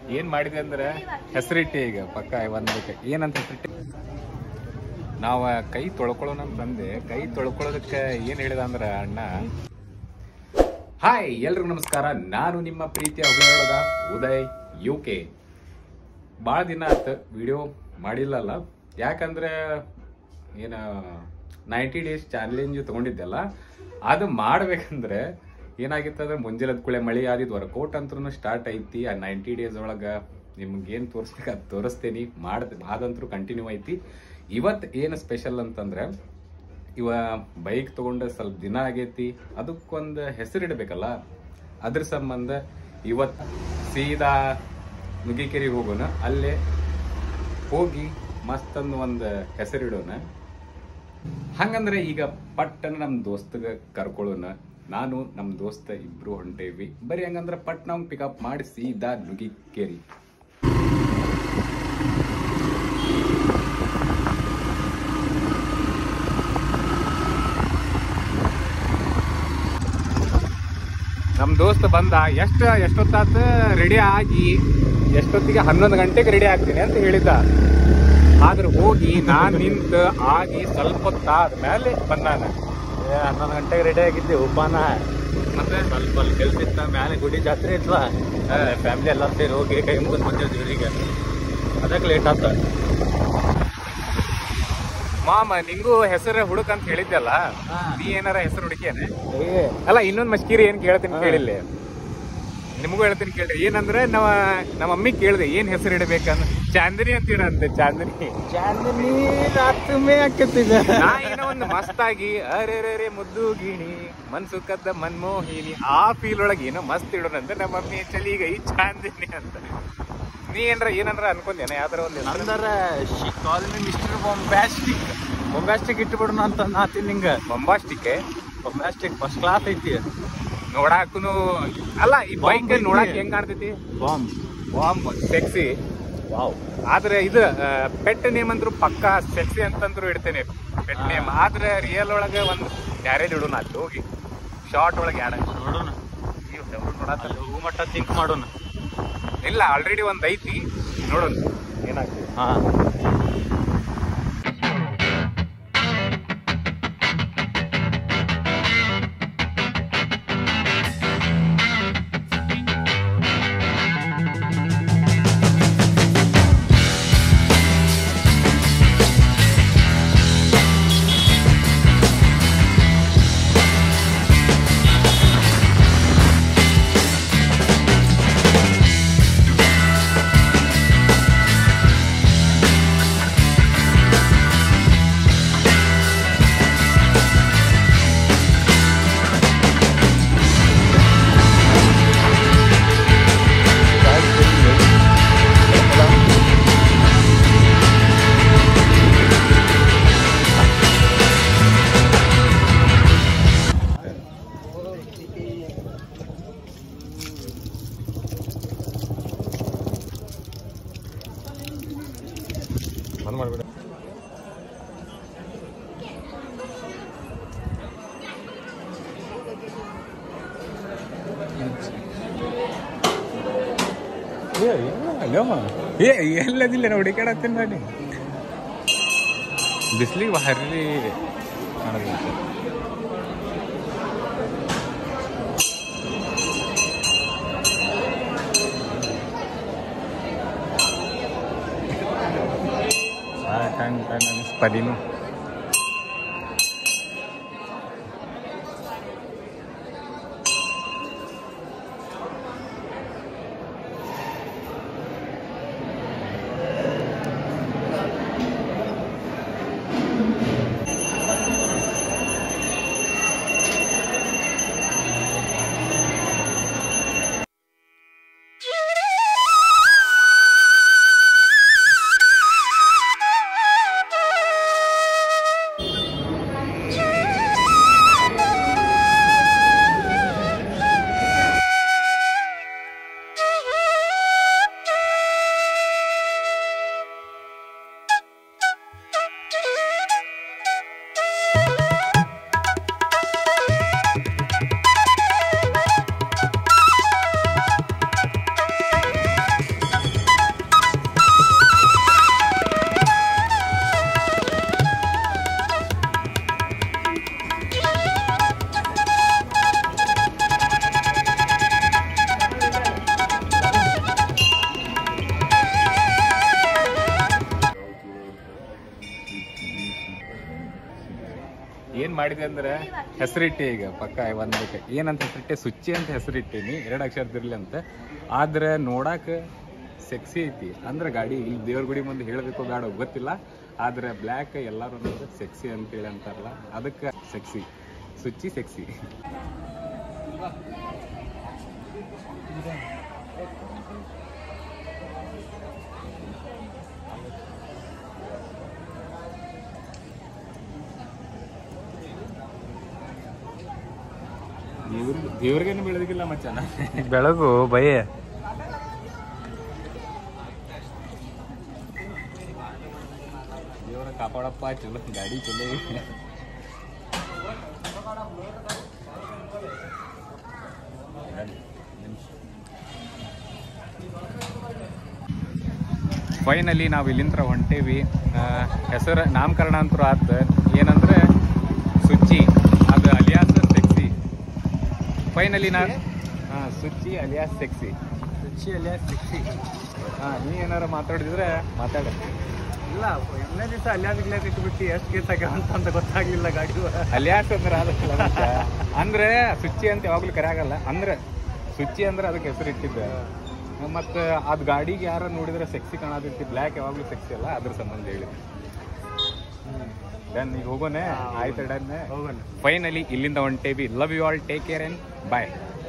ಏನ್ ಮಾಡಿದೆ ಅಂದ್ರೆ ಹೆಸರಿಟ್ಟೆ ಈಗ ಪಕ್ಕ ಒಂದಕ್ಕೆ ಏನಂತ ಹೆಸರಿಟ್ಟೆ ನಾವ ಕೈ ತೊಳ್ಕೊಳ್ಳೋಣ ಅಂತಂದೆ ಕೈ ತೊಳ್ಕೊಳ್ಳೋದಕ್ಕೆ ಏನ್ ಹೇಳಿದ ಅಂದ್ರ ಅಣ್ಣ ಹಾಯ್ ಎಲ್ರಿಗೂ ನಮಸ್ಕಾರ ನಾನು ನಿಮ್ಮ ಪ್ರೀತಿಯ ಹುಡುಗ ಉದಯ್ ಯು ಕೆ ಭಾಳ ದಿನ ಆಯ್ತು ವಿಡಿಯೋ ಮಾಡಿಲ್ಲಲ್ಲ ಯಾಕಂದ್ರೆ ಏನ ನೈಂಟಿ ಡೇಸ್ ಚಾಲೆಂಜ್ ತಗೊಂಡಿದ್ದೆಲ್ಲ ಅದು ಮಾಡ್ಬೇಕಂದ್ರೆ ಏನಾಗಿತ್ತು ಅಂದ್ರೆ ಮುಂಜಾನೆ ಕುಳೆ ಮಳೆ ಆದಿದ್ದು ವರ್ಕೌಟ್ ಅಂತೂ ಸ್ಟಾರ್ಟ್ ಐತಿ ಆ ನೈಂಟಿ ಡೇಸ್ ಒಳಗೆ ನಿಮ್ಗೆ ಏನು ತೋರಿಸ್ಬೇಕು ಅದು ತೋರಿಸ್ತೀನಿ ಮಾಡ್ದೆ ಅದಂತರೂ ಕಂಟಿನ್ಯೂ ಐತಿ ಇವತ್ತು ಏನು ಸ್ಪೆಷಲ್ ಅಂತಂದ್ರೆ ಇವ ಬೈಕ್ ತಗೊಂಡು ಸ್ವಲ್ಪ ದಿನ ಆಗೈತಿ ಅದಕ್ಕೊಂದು ಹೆಸರಿಡಬೇಕಲ್ಲ ಅದ್ರ ಸಂಬಂಧ ಇವತ್ತು ಸೀದಾ ನುಗ್ಗಿಕೆರೆಗೆ ಹೋಗೋಣ ಅಲ್ಲೇ ಹೋಗಿ ಮಸ್ತಂದು ಒಂದು ಹೆಸರಿಡೋಣ ಹಂಗಂದ್ರೆ ಈಗ ಪಟ್ಟನ ನಮ್ಮ ದೋಸ್ತಗ ಕರ್ಕೊಳ್ಳೋಣ ನಾನು ನಮ್ಮ ದೋಸ್ತ ಇಬ್ರು ಹೊಂಟೇವಿ ಬರೀ ಹಂಗಂದ್ರೆ ಪಟ್ ನಾವು ಪಿಕಪ್ ಮಾಡಿ ಸೀದಾ ನುಗ್ಗಿಕೇರಿ ನಮ್ಮ ದೋಸ್ತ ಬಂದ ಎಷ್ಟ ಎಷ್ಟೊತ್ತಾತ ರೆಡಿ ಆಗಿ ಎಷ್ಟೊತ್ತಿಗೆ ಹನ್ನೊಂದು ಗಂಟೆಗೆ ರೆಡಿ ಆಗ್ತೀನಿ ಅಂತ ಹೇಳಿದ್ದ ಆದ್ರೆ ಹೋಗಿ ನಾನ್ ನಿಂತು ಆಗಿ ಸ್ವಲ್ಪ ಹೊತ್ತಾದ್ಮೇಲೆ ಬಂದಾನ ಹನ್ನೊಂದು ಗಂಟೆಗೆ ರೆಡಿ ಆಗಿದ್ದೆ ಉಪಾನ ಮತ್ತೆ ಸ್ವಲ್ಪ ಅಲ್ಲಿ ಕೆಲ್ಸ ಇತ್ತ ಮ್ಯಾಲೆ ಗುಡಿ ಜಾತ್ರೆ ಇತ್ವಾ ಫ್ಯಾಮಿಲಿ ಎಲ್ಲ ಸೇರಿ ಹೋಗಿ ಕೈ ಮುಗಿದು ಬಂದೇವ್ ದೇವ್ರಿಗೆ ಅದಕ್ಕೆ ಲೇಟ್ ಆತ ಮಾಮ ನಿಂಗೂ ಹೆಸರು ಹುಡುಕ್ ಅಂತ ಹೇಳಿದ್ದಲ್ಲ ಹಾ. ನೀ ಏನಾರ ಹೆಸರು ಹುಡುಕಿಯೇನೆ ಅಲ್ಲ ಇನ್ನೊಂದ್ ಮಸ್ಕೀರಿ ಏನ್ ಕೇಳ್ತೀನಿ ಹಾ. ಕೇಳಿಲ್ಲ ನಿಮಗೂ ಹೇಳ್ತೀನಿ ಕೇಳ್ರಿ ಏನಂದ್ರೆ ನಮ್ಮ ನಮ್ಮ ಮಮ್ಮಿ ಕೇಳಿದೆ ಏನ್ ಹೆಸರು ಇಡಬೇಕಂತ ಚಾಂದಿನಿ ಅಂತ ಇಡಂತೆ ಚಾಂದಿನಿ ಚಾಂದಿನಿ ರಾತ್ರಿ ಮೇ ಹಾಕತ್ತಿದೆ ನಾ ಏನೋ ಒಂದು ಮಸ್ತಾಗಿ ಅರೆ ರೇ ಮುದ್ದು ಗಿಣಿ ಮನ್ಸು ಕದ್ದ ಮನ್ಮೋಹಿನಿ ಆ ಫೀಲ್ ಒಳಗೆ ಏನೋ ಮಸ್ತ್ ಇಡೋಣಂತ ನಮ್ಮ ಮಮ್ಮಿ ಚಲಿ ಈ ಚಾಂದಿನಿ ಅಂತ ನೀ ಏನ್ರ ಏನಂದ್ರ ಅನ್ಕೊಂಡೇನ ಯಾವ್ದಾರ ಒಂದು ಹೆಸರು? ಅಂದರ ಶಿ ಕಾಲ್ ಮಿ ಮಿಸ್ಟರ್ ಬೊಂಬ್ಯಾಸ್ಟಿಕ್ ಬೊಂಬ್ಯಾಸ್ಟಿಕ್ ಇಟ್ಬಿಡೋಣ ಅಂತ ನಾತೀನಿ ನಿಂಗ ಬೊಂಬಾಸ್ಟಿಕ್ಕೆ ಬೊಂಬ್ಯಾಸ್ಟಿಕ್ ಫಸ್ಟ್ ಕ್ಲಾಸ್ ಐತಿ ನೋಡಾಕುನು ಅಲ್ಲ ಈ ಬೈಕ್ Bomb ಐತಿ. ನೋಡಾಕ ಹೆಂಗ್ ಕಾಣ್ತೈತಿ ಬಾಂಬ್ ಬಾಂಬ್ ಸೆಕ್ಸಿ ವಾವ್ ಆದ್ರೆ ಇದು ಪೆಟ್ ನೇಮ್ ಅಂದ್ರು ಪಕ್ಕಾ ಸೆಕ್ಸಿ ಅಂತಂದ್ರು ಇಡ್ತೇನೆ ಪೆಟ್ ಹಾ. ನೇಮ್ ಆದ್ರೆ ರಿಯಲ್ ಒಳಗೆ ಒಂದು ಬ್ಯಾರೇಜ್ ಇಡೋಣ ಅಲ್ಲಿ ಹೋಗಿ ಶಾರ್ಟ್ ಒಳಗೆ ಯಾಡ ನೋಡೋಣ ನೋಡತ್ತ ಅಲ್ಲಿ ಹೂ ಮಟ್ಟ ಥಿಂಕ್ ಮಾಡೋಣ ಇಲ್ಲ ಆಲ್ರೆಡಿ ಒಂದ್ ಐತಿ ನೋಡೋಣ ಏನಾಗ್ತದೆ ಹಾ ಬಂದ್ ಮಾಡ್ಬಿಡ ಏ ಎಲ್ಲದಿಲ್ಲ ನೋಡಿ ಕಡತ್ತೇನೆ ಮಾಡಿ ಬಿಸಿಲಿಗೆ ಭಾರಿ ಕಾಣೋದಿಲ್ಲ ಟನ್ ಟನ್ ಅನಿಸ್ಪದಿನು ಮಾಡಿದೆ ಅಂದ್ರೆ ಹೆಸರಿಟ್ಟೆ ಈಗ ಪಕ್ಕ ಒಂದಕ್ಕೆ ಏನಂತ ಹೆಸರಿಟ್ಟೆ ಸುಚ್ಚಿ ಅಂತ ಹೆಸರಿಟ್ಟೀನಿ ಎರಡು ಅಕ್ಷರದಿರ್ಲಿ ಅಂತ ಆದ್ರೆ ನೋಡಾಕ ಸೆಕ್ಸಿ ಐತಿ ಅಂದ್ರೆ ಗಾಡಿ ಇಲ್ಲಿ ದೇವ್ರ ಗುಡಿ ಮುಂದೆ ಹೇಳಬೇಕು ಬೇಡ ಗೊತ್ತಿಲ್ಲ ಆದ್ರೆ ಬ್ಲ್ಯಾಕ್ ಎಲ್ಲರೂ ಅನ್ನೋದು ಸೆಕ್ಸಿ ಅಂತೇಳಿ ಅಂತಾರಲ್ಲ ಅದಕ್ಕೆ ಸೆಕ್ಸಿ ಸುಚ್ಚಿ ಸೆಕ್ಸಿ ದೇವ್ರ ದೇವ್ರಿಗೇನು ಬೆಳೆದಿಲ್ಲ ಮಚ್ಚನ ಬೆಳಗು ಭಯ ದೇವರ ಕಾಪಾಡಪ್ಪ ಚಲೋ ಗಾಡಿ ಚಲೋ ಐತಿ. ಫೈನಲಿ ನಾವು ಇಲ್ಲಿಂತ್ರ ಹೊಂಟೇವಿ ಹೆಸರು ನಾಮಕರಣ ಅಂತೂ ಆತ ಏನಂದ್ರೆ ಸುಚ್ಚಿ ಅದು ಅಲಿಯಾಸ್ ಸೆಕ್ಸಿ ಫೈನಲಿ ನಾ ಹಾಂ ಸುಚ್ಚಿ ಅಲಿಯಾಸ್ ಸೆಕ್ಸಿ ರುಚಿ ಅಲ್ಲ ಸಿಕ್ಸಿ ಹಾಂ ನೀ ಏನಾರ ಮಾತಾಡಿದ್ರೆ ಮಾತಾಡ ಇಲ್ಲ ಎರಡನೇ ದಿವಸ ಅಲ್ಲಾದ ಗಿಲ್ಲಾದ ಇಟ್ಬಿಟ್ಟು ಎಷ್ಟು ಕೇಸ್ ಆಗ್ಯಾವ ಅಂತ ಗೊತ್ತಾಗ್ಲಿಲ್ಲ ಗಾಡಿ ಅಲಿಯಾಸ್ ಅಂದ್ರೆ ಅದಲ್ಲ ಮತ್ತೆ. ಅಂದ್ರೆ ಸುಚ್ಚಿ ಅಂತ ಯಾವಾಗ್ಲೂ ಕರೆಯಾಗಲ್ಲ ಅಂದ್ರೆ ಸುಚ್ಚಿ ಅಂದ್ರೆ ಅದಕ್ಕೆ ಹೆಸರು ಇಟ್ಟಿದ್ದೆ ಮತ್ತೆ ಅದ್ ಗಾಡಿಗೆ ಯಾರ ನೋಡಿದ್ರೆ ಸೆಕ್ಸಿ ಕಾಣದಿರ್ತಿ ಬ್ಲ್ಯಾಕ್ ಯಾವಾಗ್ಲೂ ಸೆಕ್ಸಿ ಅಲ್ಲ ಅದ್ರ ಸಂಬಂಧ ಹೇಳಿ ಡನ್ ಈಗ ಹೋಗೋನೆ ಆಯ್ತು ಡನ್ ಹೋಗೋಣ ಫೈನಲಿ ಇಲ್ಲಿಂದ ಹೊಂಟೇವಿ love you all take care and bye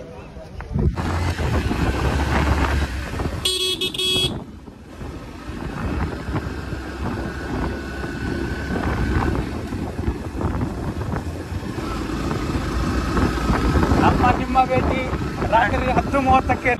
ನಮ್ಮ ನಿಮ್ಮ ಭೇಟಿ ರಾತ್ರಿ ಹತ್ತು ಮೂವತ್ತಕ್ಕೆ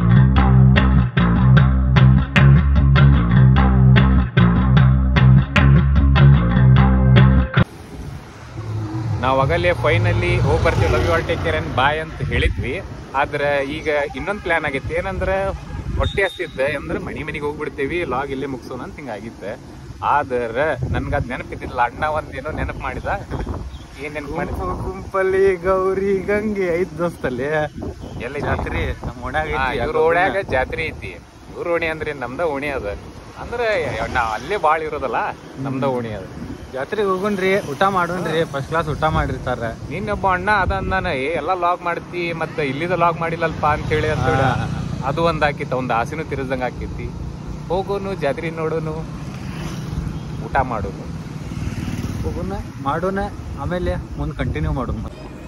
ನಾವು ಆಗಲೇ ಫೈನಲಿ ಹೋಗಿ ಬರ್ತೀವಿ love you all take care and bye ಅಂತ ಹೇಳಿದ್ವಿ ಆದ್ರೆ ಈಗ ಇನ್ನೊಂದು ಪ್ಲಾನ್ ಆಗೈತೆ ಏನಂದ್ರೆ ಹೊಟ್ಟೆ ಹಸ್ತಿದ್ದೆ ಅಂದ್ರೆ ಮನಿ ಮನಿಗೆ ಹೋಗ್ಬಿಡ್ತೇವಿ ಲಾಗ್ ಇಲ್ಲೇ ಮುಗಿಸೋಣ ಅಂತ ಹಿಂಗಾಗಿತ್ತೆ ಆದ್ರೆ ನನ್ಗೆ ಅದು ನೆನಪಿದ್ದಿಲ್ಲ ಅಣ್ಣ ಒಂದೇನೋ ನೆನಪು ಮಾಡಿದ ಏನ್ ನೆನಪು ಮಾಡಿದ ಗುಂಪು ಗುಂಪಲ್ಲಿ ಗೌರಿ ಗಂಗೆ ಐದ್ ದೋಸ್ತಲ್ಲಿ ಎಲ್ಲ ಜಾತ್ರೆ ನಮ್ಮ ಓಣ್ಯಾಗ ಐತಿ ಇವ್ರ ಓಣ್ಯಾಗ ಜಾತ್ರೆ ಐತಿ ಇವ್ರ ಓಣಿ ಅಂದ್ರೆ ನಮ್ದ ಓಣಿ ಅದ ಅಂದ್ರೆ ನಾವ್ ಅಲ್ಲೇ ಬಾಳ ಇರೋದಲ್ಲ ನಮ್ದ ಓಣಿ ಅದ ಜಾತ್ರೆಗೆ ಹೋಗುಣ್ರಿ ಊಟ ಮಾಡೋಣ್ರಿ ಫಸ್ಟ್ ಕ್ಲಾಸ್ ಊಟ ಮಾಡಿರ್ತಾರ ನಿನ್ನೊಬ್ಬ ಅಣ್ಣ ಅದ ಅಂದಾನ ಏ ಎಲ್ಲ ಲಾಗ್ ಮಾಡ್ತಿ ಮತ್ತೆ ಇಲ್ಲಿದ ಲಾಗ್ ಮಾಡಿಲ್ಲಲ್ಪ ಅಂತೇಳಿ ಅಂತ ಹೇಳಿ ಹಾ. ಅದು ಒಂದ್ ಆಕಿತ್ತ ಒಂದ್ ಆಸೆನೂ ತಿರ್ಸಂಗ ಆಕೈತಿ ಹೋಗೋನು ಜಾತ್ರೆ ನೋಡೋನು ಊಟ ಮಾಡೋನು ಹೋಗೋಣ ಮಾಡೋಣ ಆಮೇಲೆ ಮುಂದೆ ಕಂಟಿನ್ಯೂ ಮಾಡೋಣ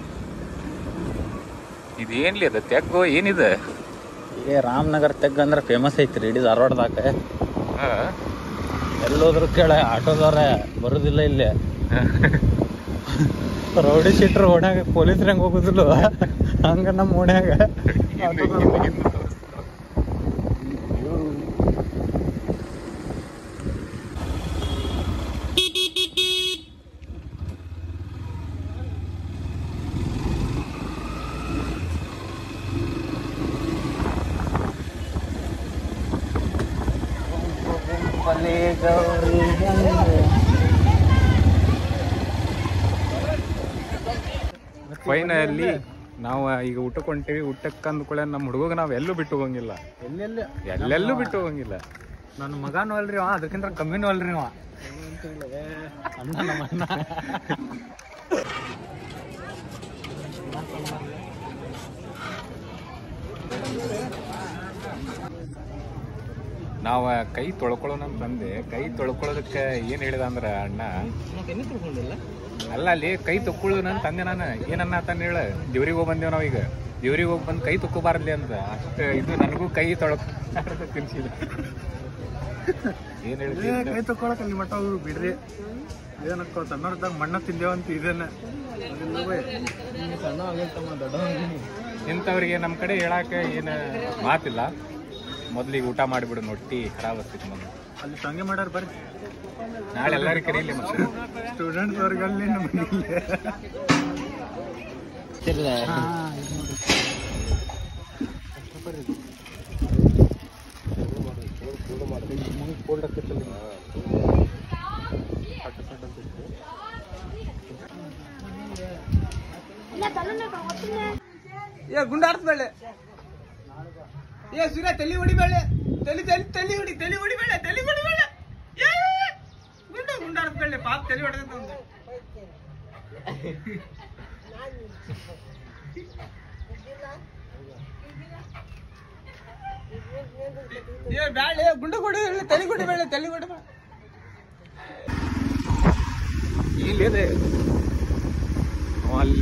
ಇದೇನ್ಲಿ ಅದ ತೆಗ್ಗೋ ಏನಿದೆ ಏ ರಾಮನಗರ ತೆಗ್ ಅಂದ್ರೆ ಫೇಮಸ್ ಐತ್ರಿ ಇಡೀ ಧಾರವಾಡದಾಗ ಎಲ್ಲೋದ್ರು ಕೇಳ ಆಟೋದವ್ರ ಬರುದಿಲ್ಲ ಇಲ್ಲಿ ರೌಡಿ ಶೀಟ್ರ್ ಓಣ್ಯಾಗ ಪೊಲೀಸ್ ಹೆಂಗ್ ಹೋಗುದಿಲ್ಲ ಹಂಗ ನಮ್ಮ ಓಣ್ಯಾಗ ಫೈನಲಿ ನಾವು ಈಗ ಊಟಕ್ಕೆ ಹೊಂಟೇವಿ ಊಟಕ್ಕೆ ಅಂದ್ಕೊಳ್ಳೆ ನಮ್ಮ ಹುಡುಗ ನಾವ್ ಎಲ್ಲೂ ಬಿಟ್ಟು ಹೋಗಂಗಿಲ್ಲ ಎಲ್ಲೆಲ್ಲ ಎಲ್ಲೆಲ್ಲೂ ಬಿಟ್ಟು ಹೋಗಂಗಿಲ್ಲ ನನ್ನ ಮಗನೂ ಅಲ್ರಿ ಅವ ಅದಕ್ಕಿಂತ ಕಮ್ಮಿನೂ ಅಲ್ರಿ ಅವ ಅಣ್ಣ ನಮ್ಮ ಅಣ್ಣ ನಾವ ಕೈ ತೊಳ್ಕೊಳ್ಳೋಣ ಅಂತಂದೆ ಕೈ ತೊಳ್ಕೊಳ್ಳೋದಕ್ಕೆ ಏನ್ ಹೇಳಿದ ಅಂದ್ರ ಅಣ್ಣ ಅಲ್ಲ ಅಲ್ಲಿ ಕೈ ತೊಕ್ಕೊಳ್ಳೋಣ ಅಂತ ಅಂದೆ ನಾನು ಏನನ್ನ ತಾನ ಹೇಳ ದೇವ್ರಿಗೆ ಹೋಗಿ ಬಂದೇವ್ ನಾವೀಗ ದೇವ್ರಿಗೆ ಹೋಗಿ ಬಂದು ಕೈ ತೊಕ್ಕೋಬಾರ್ಲಿ ಅಂತ ಅಷ್ಟ ಇದು ನನಗೂ ಕೈ ತೊಳಕ್ ತಿನ್ಸಿದ ಏನ್ ಹೇಳ್ತಿ ಕೈ ತಕೊಳಕ್ ಅಲ್ಲಿ ಮಟ್ಟ ಅವ್ರು ಬಿಡ್ರಿ ಏನಕ್ಕೋ ಸಣ್ಣವ್ರದಾಗ ಮಣ್ಣ ತಿಂದೇವಂತ ಇದನ್ನ ಸಣ್ಣ ಆಗೈತಮ್ಮ ದೊಡ್ಡ ಇಂಥವ್ರಿಗೆ ನಮ್ಮ ಕಡೆ ಹೇಳಾಕ ಏನ ಮಾತಿಲ್ಲ ಮೊದ್ಲಿಗೆ ಊಟ ಮಾಡಿಬಿಡು ನೊಟ್ಟಿ ಖರಾಬ್ ಆಗ್ತೈತಿ ಮೊದ್ಲು ಅಲ್ಲಿ ಸಂಗೆ ಮಾಡ್ಯಾರ ಬರ್ರಿ ನಾಳೆ ಎಲ್ಲಾರು ಕರೀಲಿ ಮತ್ತೆ ಸ್ಟೂಡೆಂಟ್ಸ್ ವರ್ಗಲ್ಲಿ ನಮಗೆ ಏ ಗುಂಡಾರ್ಸ್ಬೇಳೆ ಏ ಸೂರ್ಯ ತಲಿ ಹೊಡಿಬೇಳೆ ತಲಿ ತಲಿ ತಲಿ ಹೊಡಿ ತಲಿ ಹೊಡಿಬೇಳೆ ತಲಿ ಹೊಡಿಬೇಳೆ ಏ, ಗುಂಡು ಗುಂಡಾರ್ಸ್ಬೇಳೆ ಪಾಪ ತಲಿ ಹೊಡೆದಂತ ಒಂದು ಏ ಬ್ಯಾಳೆ ಗುಂಡು ಗುಡಿ ತಲೆ ಗುಡಿ ಬೇಳೆ ತಲೆ ಗುಡಿ ಬೇಡ ಇಲ್ಲಿದೆ ಅಲ್ಲಿ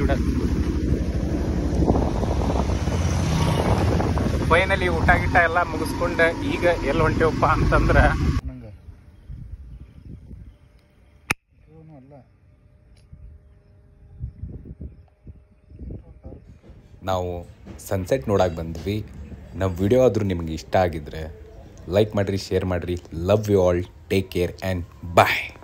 ಫೈನಲಿ ಊಟ ಗಿಟ ಎಲ್ಲ ಮುಗಿಸ್ಕೊಂಡ ಈಗ ಎಲ್ಲಿ ಹೊಂಟೇವಪ್ಪ ಅಂತಂದ್ರ ನಂಗೆ ಅಲ್ಲ ನಾವು ಸನ್ಸೆಟ್ ನೋಡಕ್ಕೆ ಬಂದ್ವಿ ನಮ್ಮ ವಿಡಿಯೋ ಆದರೂ ನಿಮಗೆ ಇಷ್ಟ ಆಗಿದ್ರೆ ಲೈಕ್ ಮಾಡಿರಿ ಶೇರ್ ಮಾಡಿರಿ love you all take care and bye